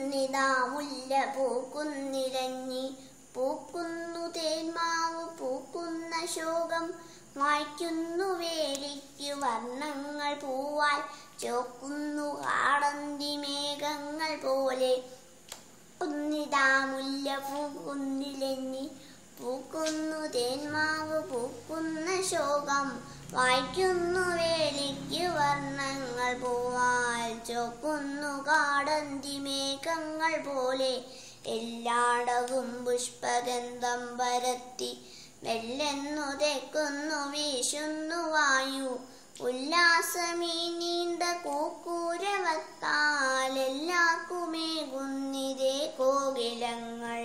പൂക്കുന്നിതാ മുല്ല പൂക്കുന്നിരഞ്ഞി പൂക്കുന്നു തേന്മാവ് പൂക്കുന്ന ശോകം മായ്ക്കുന്നു വേലിക്ക് വർണ്ണങ്ങൾ പൂവാൽ ചോക്കുന്നു കാടന്തി മേഘങ്ങൾ പോലെ കുന്നിതാ മുല്ല പൂക്കുന്നിലെന്നി പൂക്കുന്നു തേന്മാവ് പൂക്കുന്ന ശോകം വായിക്കുന്നു വേലിക്ക് വർണ്ണങ്ങൾ പൂവാൽ ചോക്കുന്നു കാടന്തി മേഘങ്ങൾ പോലെ എല്ലാടവും പുഷ്പഗന്ധം പരത്തി മെല്ലെന്നു തെക്കുന്നു വീശുന്നു വായു ഉല്ലാസമീ നീണ്ട കൂക്കൂരവത്താൽ എല്ലാക്കുമേകുന്നിതേ കോകിലങ്ങൾ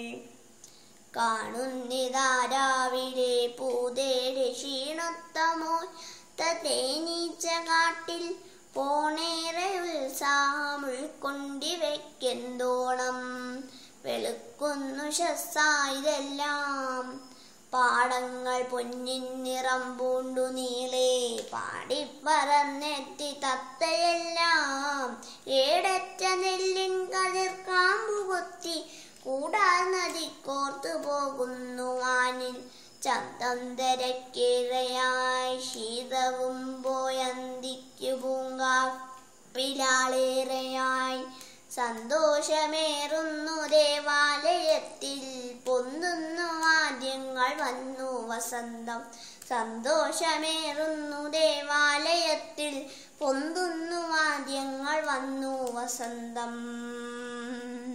കാണുന്നിതാ രാവിലെ പൂതേടി ക്ഷീണത്തമോ തേനീച്ച കാട്ടിൽ പോണേറെ ഉത്സാഹം ഉൾക്കൊണ്ടി വെക്കെന്തോണം വെളുക്കുന്നു ശസ്സായതെല്ലാം പാടങ്ങൾ പൊന്നിൻ നിറം പൂണ്ടു നീളെ പാടിപ്പറന്നെത്തി തത്തയെല്ലാം ഏടറ്റ നെല്ലിൻ കതിർ കാമ്പു കൊത്തി കൂടാ നദിക്കോർത്തു പോകുന്നു വാനിൽ ചന്തം തിരക്കിഴയായി ശീതവും പോയന്തിക്കു പൂങ്കാപ്പിലാളേറെയായി സന്തോഷമേറുന്നു ദേവാലയത്തിൽ പൊന്തുന്നു വാദ്യങ്ങൾ വന്നു വസന്തം സന്തോഷമേറുന്നു ദേവാലയത്തിൽ പൊന്തുന്നു വാദ്യങ്ങൾ വന്നു വസന്തം